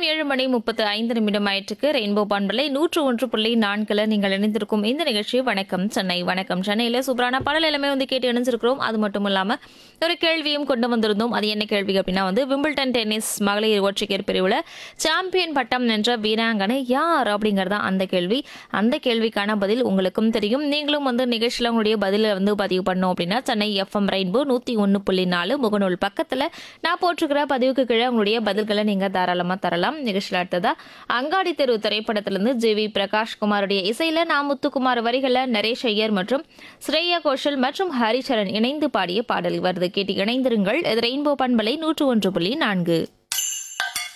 நேரம் ஏழு மணி முப்பத்து ஐந்து நிமிடம் ஆயிற்றுக்கு ரெயின்போ பண்பலை நூற்று ஒன்று புள்ளி நான்குல நீங்கள் இணைந்திருக்கும் இந்த நிகழ்ச்சி வணக்கம் சென்னை வணக்கம் சென்னையில சூப்பரான பாடல் எல்லாமே வந்து கேட்டு இணைஞ்சிருக்கிறோம் அது மட்டும் இல்லாம ஒரு கேள்வியும் கொண்டு வந்திருந்தோம் அது என்ன கேள்வி அப்படின்னா வந்து விம்பிள்டன் டென்னிஸ் மகளிர் ஒற்றையர் பிரிவுல சாம்பியன் பட்டம் வென்ற வீராங்கனை யார் அப்படிங்கறதா அந்த கேள்வி அந்த கேள்விக்கான பதில் உங்களுக்கும் தெரியும் நீங்களும் வந்து நிகழ்ச்சியில் உங்களுடைய பதிலை வந்து பதிவு பண்ணோம் அப்படின்னா சென்னை எஃப்எம் ரெயின்போ நூத்தி ஒன்று புள்ளி நாலு முகநூல் பக்கத்துல நான் போட்டிருக்கிற பதிவுக்கு கீழே உங்களுடைய பதில்களை நீங்க தாராளமா தரலாம் நிகழ்ச்சியில் அடுத்ததா அங்காடி தெரு திரைப்படத்திலிருந்து ஜி வி பிரகாஷ் குமாருடைய இசையில நான் முத்துக்குமார் வரிகளை நரேஷ் ஐயர் மற்றும் ஸ்ரேயா கோஷல் மற்றும் ஹரிச்சரன் இணைந்து பாடிய பாடல் வருது கேட்டு இணைந்திருங்கள் இது ரெயின்போ பண்பலை நூற்று ஒன்று புள்ளி நான்கு